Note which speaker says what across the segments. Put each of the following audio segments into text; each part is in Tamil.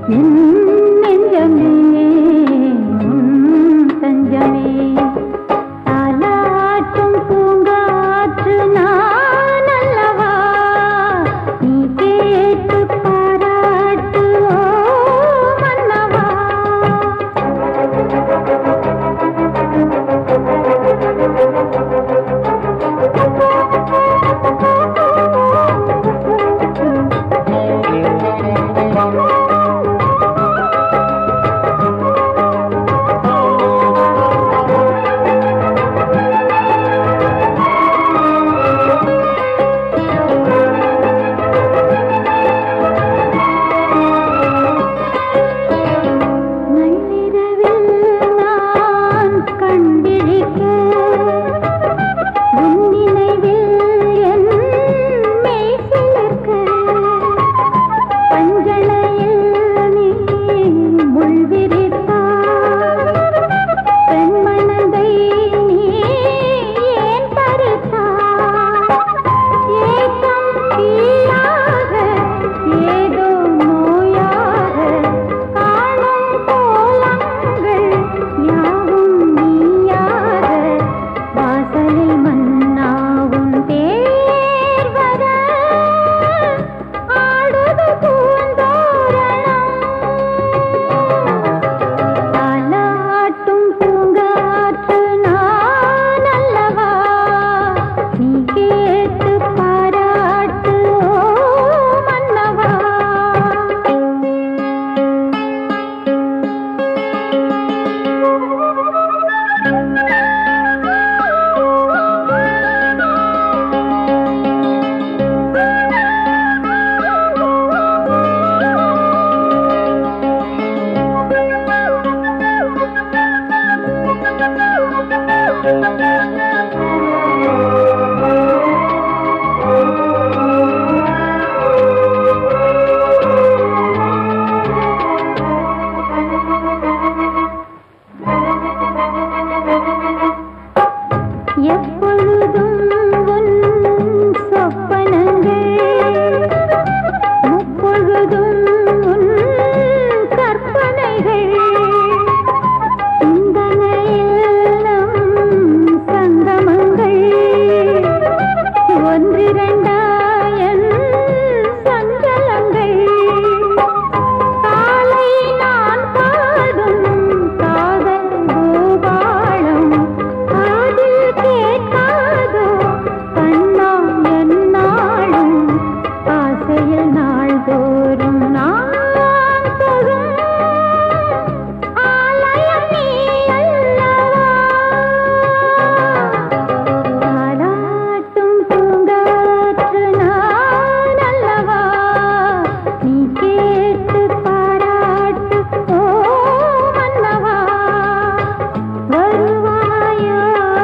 Speaker 1: என் நெஞ்சமே உன் தஞ்சமே தாலாட்டும் பூங்காற்று நான் அல்லவா நீ கேட்டு பாராட்டு ஓ மன்னவா நள்ளிரவில் நான் கண்டிழிக்க உன் நினைவில் என் மெய் சிலிர்க்க பஞ்சணையில் நீ முள் விரித்தாய் பெண் மனதை நீ ஏன் பறித்தாய் ஏக்கம் தீயாக ஏதோ நோயாக காணும் கோலங்கள் யாவும் நீயாக வாசலில் மன்னாவும் தேர் வர ஆடுது பூந்தோரணம் தாலாட்டும் பூங்காற்று நான் அல்லவா நீ கேட்டு பாராட்டு ஓ மன்னவா எப்பொழுதும் உன் சொப்பனங்கள் முப்பொழுதும் உன் கற்பனைகள் சிந்தனையில் நம் சங்கமங்கள் ஒன்றிரண்டாயன் சஞ்சலங்கள் காலை நான் பாடும் காதல் பூபாளம் காதில் கேட்காதோ கண்ணா என்னாலும் ஆசையில் நாள்தோறும் நான் தொழும் ஆலயம் நீ அல்லவா தாலாட்டும் பூங்காற்று நான் அல்லவா நீ கேட்டு பாராட்டு ஓ மன்னவா வருவாயோ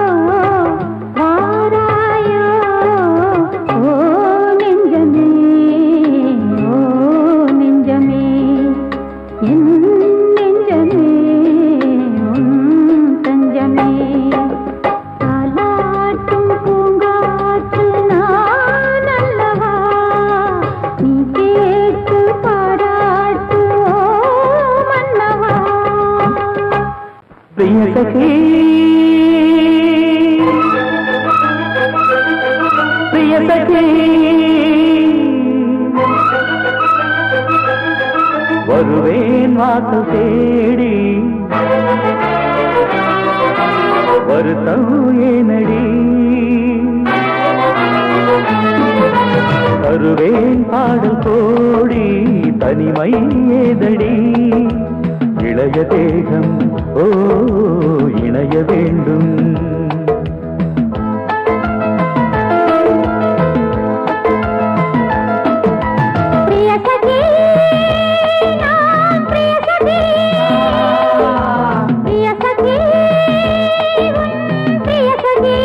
Speaker 1: வாராயோ ஓ நெஞ்சமே ஓ நெஞ்சமே என் நெஞ்சமே உன் தஞ்சமே தாலாட்டும் பூங்காற்று நான் அல்லவா நீ கேட்டு பாராட்டு ஓ மன்னவா
Speaker 2: பிரிய சகி பிரிய சகி வருவேன் வாசல் தேடி வருத்தம் ஏனடி தருவேன் பாடல் கோடி தனிமை ஏதடி இளைய தேகம் ஓ இணைய வேண்டும்
Speaker 1: பிரிய சகி நான் பிரிய சகி பிரிய சகி உன் பிரிய சகி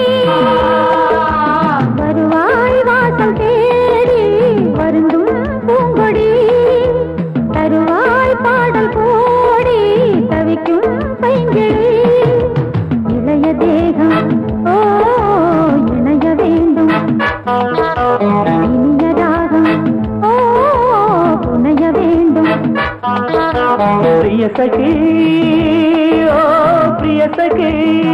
Speaker 1: வருவாய் வாசல் தேடி வருந்தும் பூங்கொடி தருவாய் பாடல் கோடி தவிக்கும் பைங்கிழி இளைய
Speaker 2: ప్రియ సఖీ ఓ ప్రియ సఖీ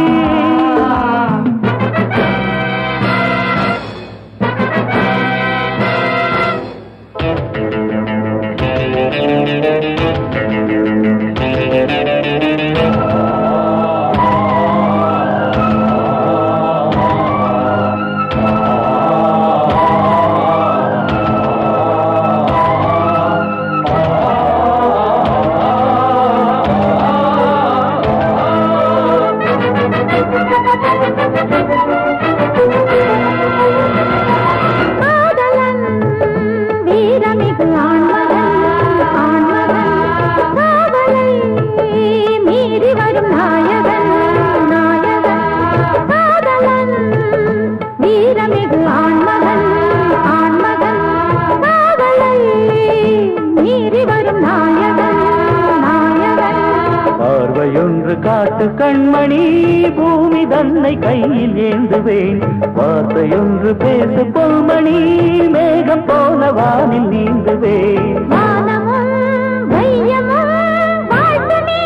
Speaker 1: காதலன் வீரமிகு ஆண்மகன் ஆண்மகன் காவலை மீறி வரும் நாயகன் நாயகன் காதலன் வீரமிகு ஆண்மகன் ஆண்மகன் காவலை மீறி வரும் நாயகன் நாயகன்
Speaker 2: பார்வையொன்று காட்டு கண்மணி பூமி தன்னை கையில் ஏந்துவேன் வார்த்தையொன்று பேசு பொன்மணி மேகம் போல வானில் நீந்துவேன்
Speaker 1: வானமும் வையமும் வாழ்த்து நீ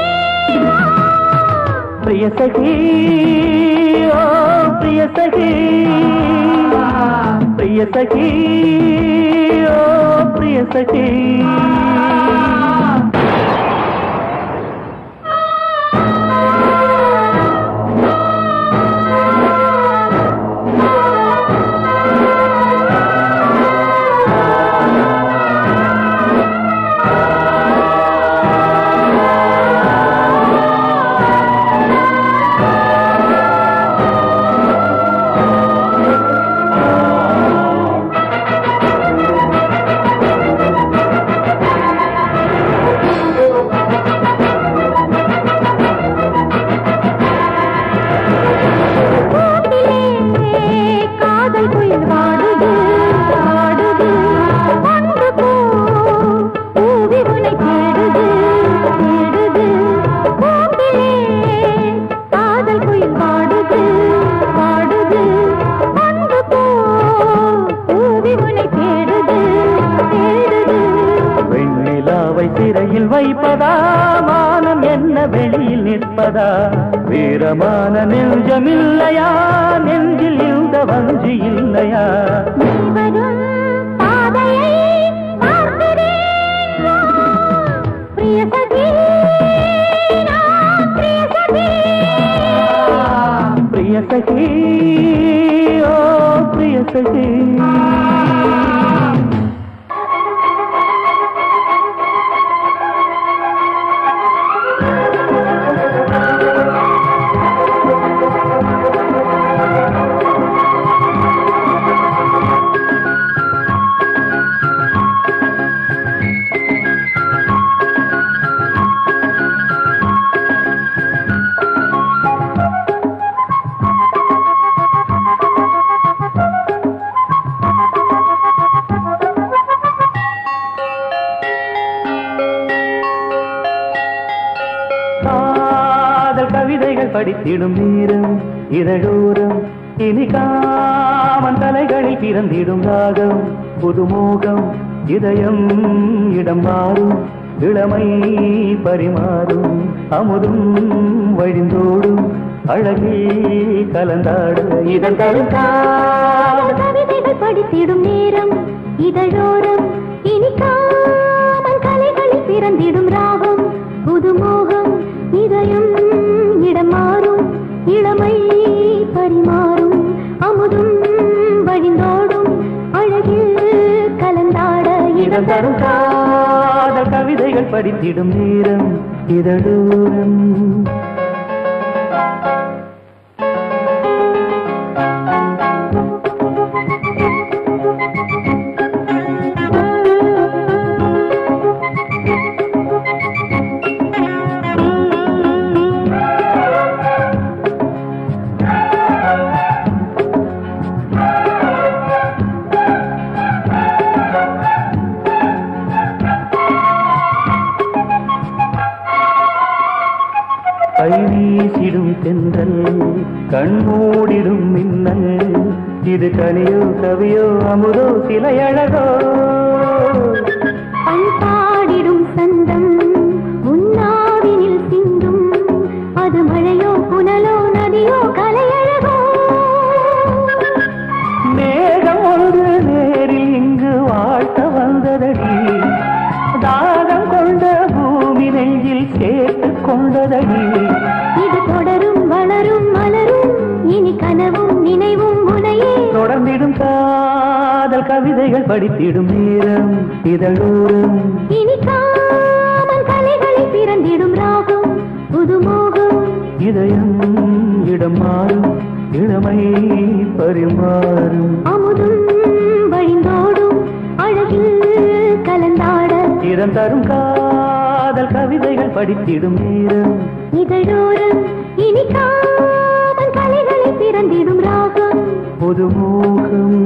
Speaker 2: ప్రియ సఖీ ఓ ప్రియ సఖీ ప్రియ సఖీ ఓ ప్రియ సఖీ
Speaker 1: கூட்டிலே காதல் குயில் வாடுது வாடுது ஒன்று போ பூவி உனை தேடுது தேடுது கூட்டிலே காதல் குயில் வாடுது வாடுது ஒன்று போ பூவி உனை தேடுது தேடுது
Speaker 2: வெண்ணிலாவை சிறையில் வைப்பதா மானம் என்ன வெளியில் நிற்பதா வீரமான நெஞ்சமில்லையா நெஞ்சில் இந்த வஞ்சி இல்லையா
Speaker 1: நீ வரும் பாதையை பார்க்கிறேன் பிரிய சகி நான் பிரிய சகி
Speaker 2: ప్రియ సఖీ ఓ ప్రియ సఖీ காதல் கவிதைகள் படித்திடும் நேரம் இதழோரம் இனி காமன் தலைகளில் பிறந்திடும் ராகம் புதுமோகம் இதயம் இடம் மாறும் இளமை பரிமாறும் அமுதும் வழிந்தோடும் அழகில் கலந்தாட இதன் தரும் காதல்
Speaker 1: கவிதைகள் படித்திடும் நேரம் இதழோரம் இனிக்காமல் கலைகளில் பிறந்திடும் ராகம் புதுமோகம் இதயம் இடம் மாறும் இளமை பரிமாறும் அமுதும் வழிந்தோடும் அழகில் கலந்தாட
Speaker 2: இதன் தரும் காதல் கவிதைகள் படித்திடும் நேரம் இதழோரம் கை வீசிடும் தென்றல் கண்மூடிடும் மின்னல் இது கனியோ கவியோ அமுதோ சிலையழகோ
Speaker 1: பண்பாடிடும் சந்தம்
Speaker 2: நெஞ்சில் சேர்த்துக் கொண்டதடி
Speaker 1: இது தொடரும் வளரும் மலரும் இனி கனவும் நினைவும் உனையே
Speaker 2: தொடர்ந்திடும் காதல் கவிதைகள் படித்திடும் நேரம் இதழோரம்
Speaker 1: இனி காமன் கலைகளில் பிறந்திடும் ராகம் புதுமோகம்
Speaker 2: இதயம் இடம் மாறும் இளமை பரிமாறும்
Speaker 1: அமுதும் வழிந்தோடும் அழகில் கலந்தாட
Speaker 2: இடம் தரும் காதல் கவிதைகள் படித்திடும் நேரம்
Speaker 1: இதழோரம் இனி காமன் கலைகளில் பிறந்திடும் ராகம்
Speaker 2: புதுமோகம்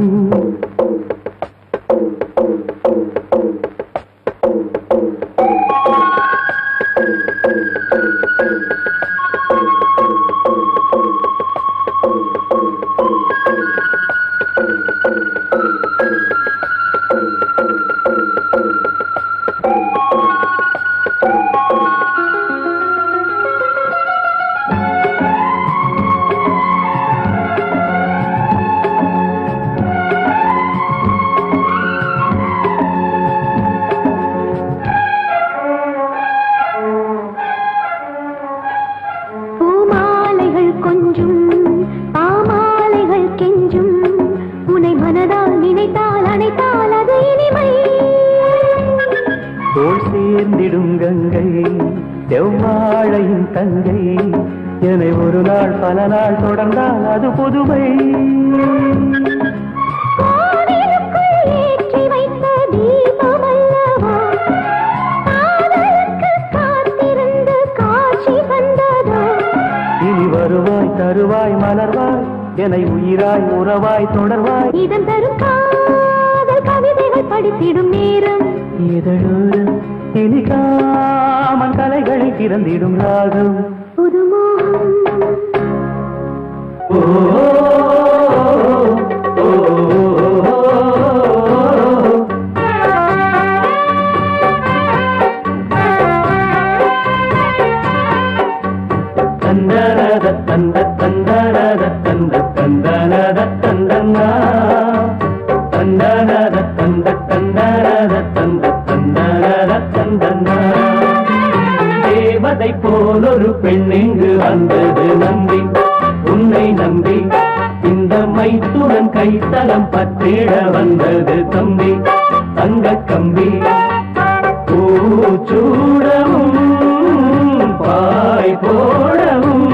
Speaker 1: பூமாலைகள் கொஞ்சும் பாமாலைகள் கெஞ்சும் உனை மனதால் நினைத்தால் அணைத்தால் அது இனிமை
Speaker 2: தோல் சேர்ந்திடும் கங்கை செவ்வாழையின் தங்கை என்னை ஒரு நாள் பல நாள் தொடர்ந்தால் அது புதுமை
Speaker 1: கோவிலுக்குள் ஏற்றி வைத்த தீபமல்லவா காதலுக்கு காத்திருந்து காட்சி வந்ததோ
Speaker 2: இனி வருவாய் தருவாய் மலர்வாய் என்னை உயிராய் உறவாய் தொடர்வாய்
Speaker 1: இதன் தரும் காதல் கவிதைகள் படித்திடும் நேரம்
Speaker 2: இதழோரம் இனி காமன் கலைகளை திறந்திடும் ராகம்
Speaker 1: புதுமோகம்
Speaker 2: ஓ, ஓ, ஓ, தந்தரத தந்த தந்தரத தந்த தந்தரத தந்தன்னா தந்தரத தந்த தந்தரத தந்த தந்தரத தந்தன்னா தேவதை போலொரு பெண் இங்கு வந்தது நம்பி உன்னை நம்பி இந்த மைத்துடன் கைத்தலம் பற்றிட வந்தது தம்பி தங்க கம்பி பூச்சூடவும் பாய் போடவும்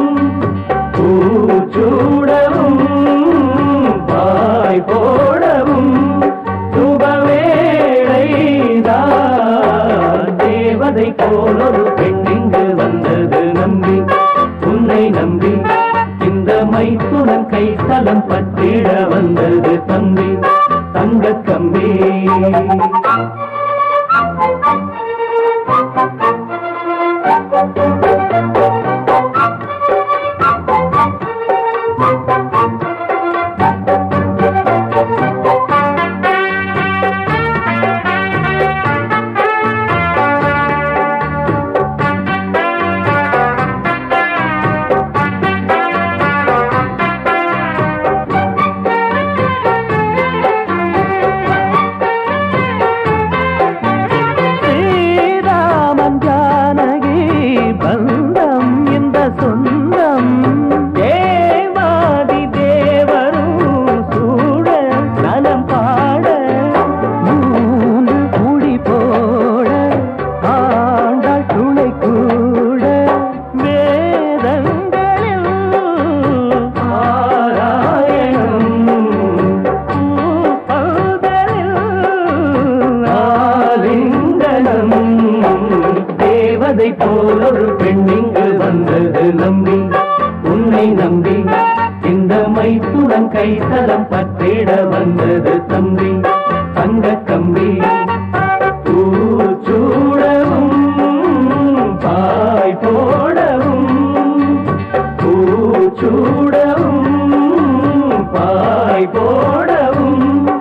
Speaker 2: பூச்சூடவும் பாய் போடவும் சுபவேளைதான் தேவதை போலொரு பெண் இங்கு வந்தது நம்பி உன்னை நம்பி இந்த மைத்துடன் கைத்தலம் பற்றிட வந்தது தம்பி தங்க கம்பி ஸ்ரீராமன் ஜானகி பந்தம் இந்த சொந்தம் தேவாதி தேவரும் சூட நலம் பாட மூன்று குடி போட ஆண்டாள் துணை கூட வேதங்களில் ஆராயணம் ஆலிங்கனம் தேவதை போலொரு பெண் இங்கு வந்தது நம்பி உன்னை நம்பி இந்த மைத்துடன் கைத்தலம் பற்றிட வந்தது தம்பி தங்க கம்பி பூச்சூடவும் பாய் போடவும் பூச்சூடவும் பாய் போடவும்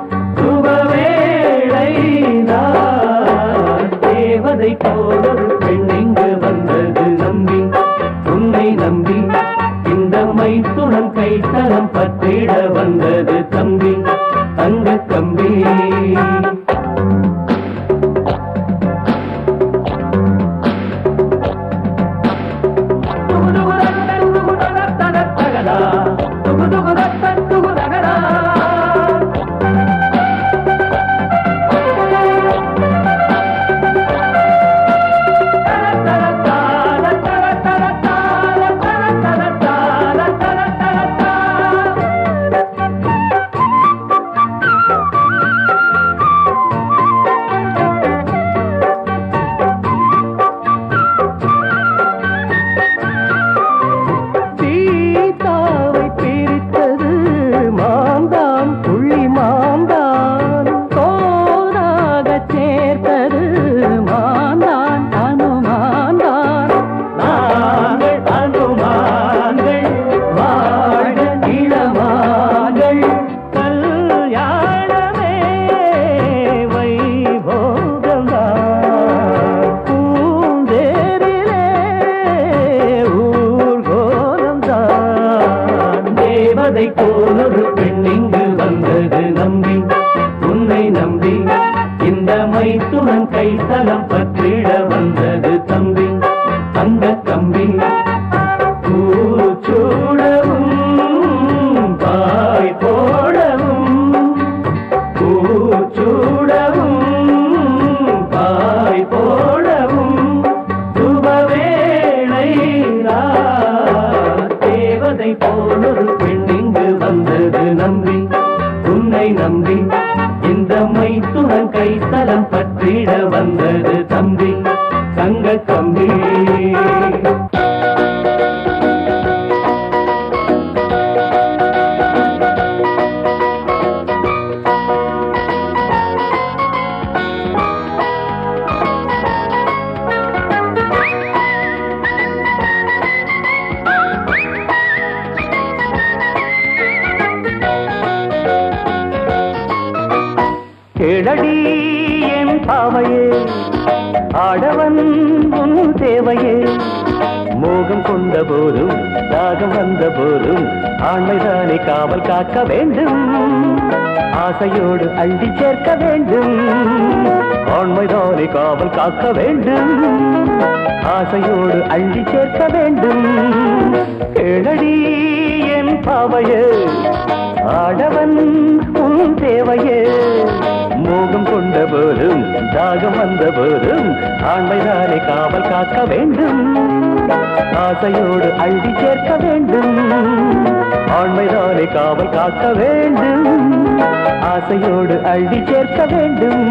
Speaker 2: சுபவேளைதான் தேவதை போலொரு பெண் இங்கு வந்தது நம்பி உன்னை நம்பி இந்த மைத்துடன் கைத்தலம் பற்றிட வந்தது தம்பி தங்க கம்பி பாவையே ஆடவன் உன் தேவையே மோகம் கொண்ட போதும் தாகம் வந்த போதும் ஆண்மைதானே காவல் காக்க வேண்டும் ஆசையோடு அள்ளி சேர்க்க வேண்டும் ஆண்மைதானே காவல் காக்க வேண்டும் ஆசையோடு அள்ளி சேர்க்க வேண்டும் கேளடி என் பாவையே ஆடவன் உன் தேவையே மோகம் கொண்ட போதும் தாகம் வந்த போதும் ஆண்மைதானே காவல் காக்க வேண்டும் ஆசையோடு அள்ளி சேர்க்க வேண்டும் ஆண்மைதானே காவல் காக்க வேண்டும் ஆசையோடு அள்ளி சேர்க்க வேண்டும்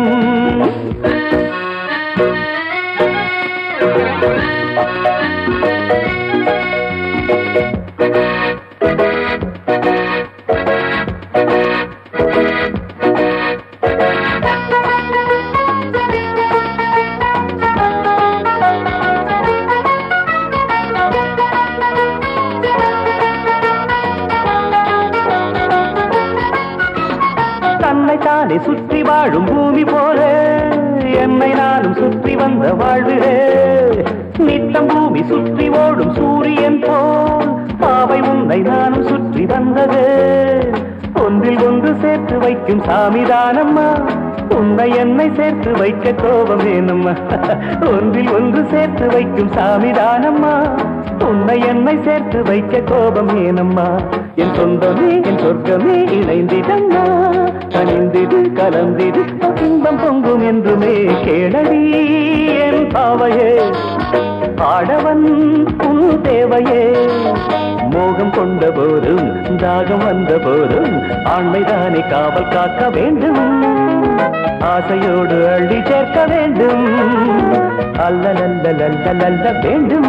Speaker 2: தன்னை தானே சுற்றி வாழும் பூமி போல என்னை நானும் சுற்றி வந்த வாழ்விலே நித்தம் பூமி சுற்றி ஓடும் சூரியன் போல் பாவை உன்னை நானும் சுற்றி வந்தது ஒன்றில் ஒன்று சேர்த்து வைக்கும் சாமிதானம்மா உன்னை என்னை சேர்த்து வைக்க கோபம் வேணும்மா ஒன்றில் ஒன்று சேர்த்து வைக்கும் சாமிதானம்மா உன்னை என்னை சேர்த்து வைக்க கோபம் ஏனம்மா என் சொந்தமே என் சொர்க்கமே இணைந்திடம்மா கனிந்திடு கலந்திடு இன்பம் பொங்கும் என்றுமே கேளடி என் பாவையே ஆடவன் உன் தேவையே மோகம் கொண்ட போதும் தாகம் வந்த போதும் ஆண்மைதானே காவல் காக்க வேண்டும் ஆசையோடு அள்ளி சேர்க்க வேண்டும் அல்ல நல்ல நல்ல நல்ல வேண்டும்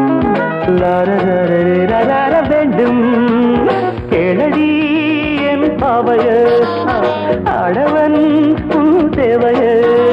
Speaker 2: லாரரரரரரர வேண்டும் கேளடி என் பாவைய அடவன் உன் தேவைய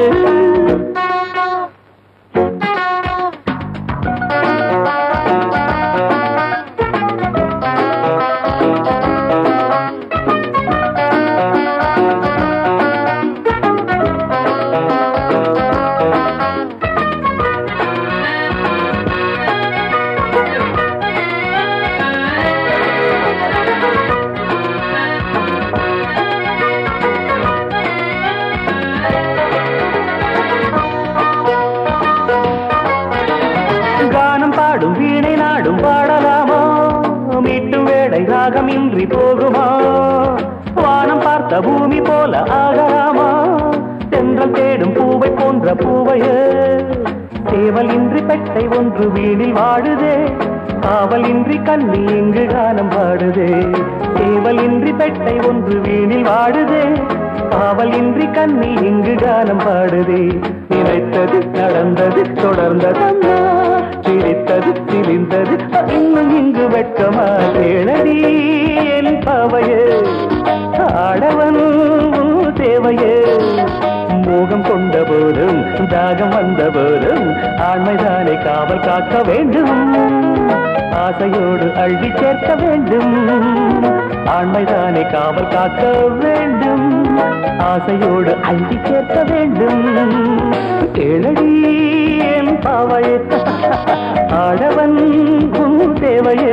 Speaker 2: கானம் பாடும் வீணை நாடும் பாடலாமா மீட்டும் வேடை ராகமின்றி போகுமா வானம் பார்த்த பூமி போல ஆகலாமா தென்றல் தேடும் பூவை போன்ற பூவைய சேவல் இன்றி பெட்டை ஒன்று வீணில் வாடுதே காவல் இன்றி கண்ணி இங்கு கானம் பாடுதே சேவல் இன்றி பெட்டை ஒன்று வீணில் வாடுதே காவல் இன்றி கண்ணி இங்கு கானம் பாடுதே நினைத்தது நடந்தது தொடர்ந்ததம்மா சிரித்தது சிரிந்தது இன்னும் இங்கு வெட்கமா கேளடி என் பாவையே ஆடவன் உன் தேவையே மோகம் கொண்ட போதும் தாகம் வந்த போதும் ஆண்மைதானே காவல் காக்க வேண்டும் ஆசையோடு அள்ளி சேர்க்க வேண்டும் ஆண்மைதானே காவல் காக்க வேண்டும் ஆசையோடு அள்ளி சேர்க்க வேண்டும் கேளடி என் பாவையே ஆடவன் உன் தேவையே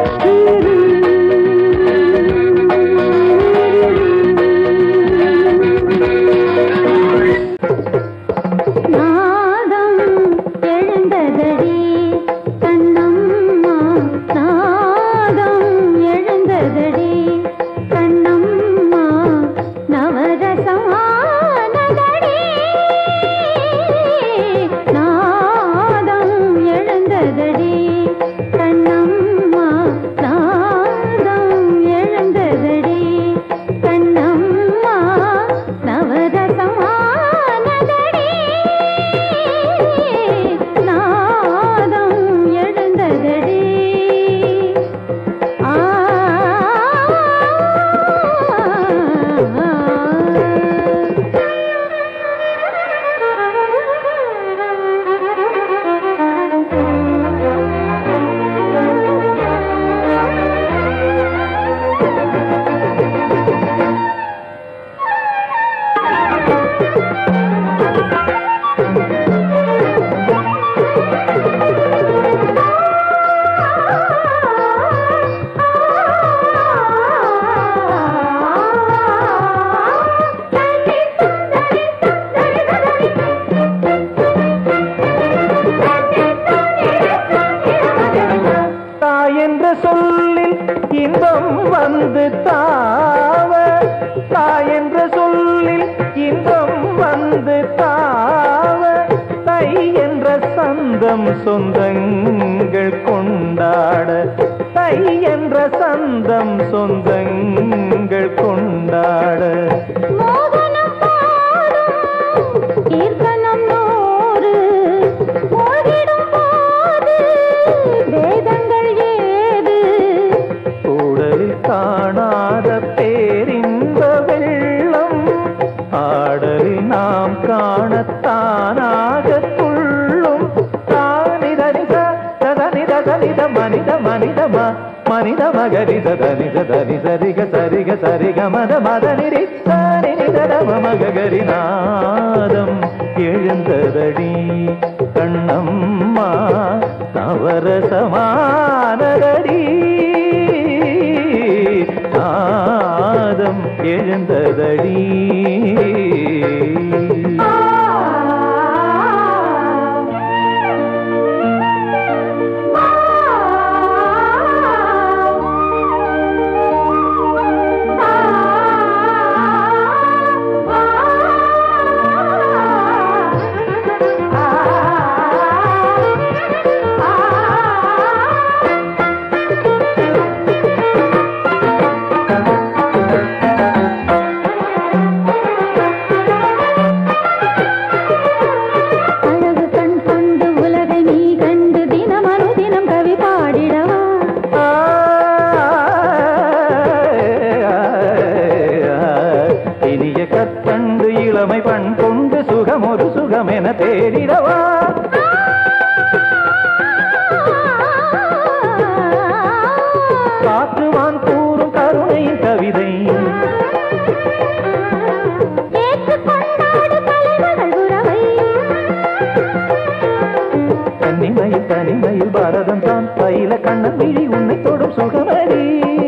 Speaker 1: நாதம் எழுந்ததடி கண்ணம்மா நாதம் எழுந்ததடி கண்ணம்மா நவரசமானதடி நாதம் எழுந்ததடி
Speaker 2: தை என்ற சந்தம் சொந்தங்கள் கொண்டாட தை என்ற சந்தம் சொந்தங்கள் கொண்டாட
Speaker 1: மோகனம் பாடும் கீர்த்தனம் நூறு மூழ்கிடும் போது வேதங்கள் ஏது
Speaker 2: கூடலில் காணாத பேரின்ப வெள்ளம் ஆடலில் நாம் காணத்தானாக துள்ளும் தானிதனித ததனித தனித மனித மனிதமா மனித மகரித தனித தனி சரிக சரிக சரிக மத மத நிரித்தானி நிதரம மகரி நாதம் எழுந்ததடி கண்ணம்மா நவரசமானதடி நாதம் எழுந்ததடி
Speaker 1: அழகு கண் கொண்டு உலகை நீ கண்டு தினம் அனுதினம் கவி பாடிடவா
Speaker 2: இனிய கற்கண்டு இளமை பண் கொண்டு சுகம் ஒரு சுகம் என தேடிடவா காற்றுவான் கூறும் கருணையின் கவிதை
Speaker 1: ஏற்றுக் கொண்டாடு தலைமகள் உறவை
Speaker 2: தனிமையில் தனிமையில் பாரதம் தான் பயில கண்ணன் விழி உன்னை தொடும் சுகமடி